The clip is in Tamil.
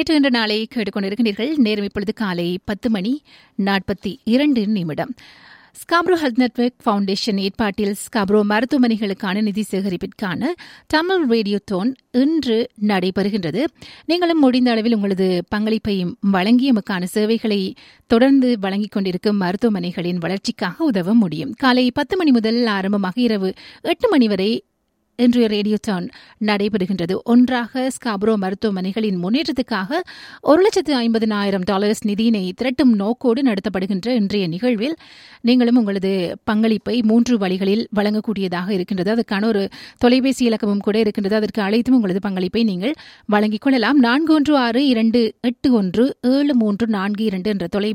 நேற்று என்ற நாளை கேட்டுக்கொண்டிருக்கிறீர்கள் நேரம் இப்பொழுது காலை பத்து மணி நாற்பத்தி இரண்டு நிமிடம் ஸ்காப்ரோ ஹெல்த் நெட்வொர்க் ஃபவுண்டேஷன் ஏற்பாட்டில் ஸ்காப்ரோ மருத்துவமனைகளுக்கான நிதி சேகரிப்பிற்கான தமிழ் ரேடியோ டோன் இன்று நடைபெறுகின்றது நீங்களும் முடிந்த அளவில் உங்களது பங்களிப்பையும் வழங்கி எமக்கான சேவைகளை தொடர்ந்து வழங்கிக் கொண்டிருக்கும் மருத்துவமனைகளின் வளர்ச்சிக்காக உதவ முடியும் காலை பத்து மணி முதல் ஆரம்பமாக இரவு எட்டு மணி வரை இன்றைய ரேடியோ டான் நடைபெறுகின்றது ஒன்றாக ஸ்காப்ரோ மருத்துவமனைகளின் முன்னேற்றத்துக்காக ஒரு லட்சத்து ஐம்பதினாயிரம் டாலர்ஸ் நிதியினை திரட்டும் நோக்கோடு நடத்தப்படுகின்ற இன்றைய நிகழ்வில் நீங்களும் உங்களது பங்களிப்பை மூன்று வழிகளில் வழங்கக்கூடியதாக இருக்கின்றது அதற்கான ஒரு தொலைபேசி இலக்கமும் கூட இருக்கின்றது அதற்கு அழைத்தும் உங்களது பங்களிப்பை நீங்கள் வழங்கிக் கொள்ளலாம் நான்கு ஒன்று ஆறு இரண்டு எட்டு ஒன்று ஏழு மூன்று நான்கு இரண்டு என்ற தொலைபேசி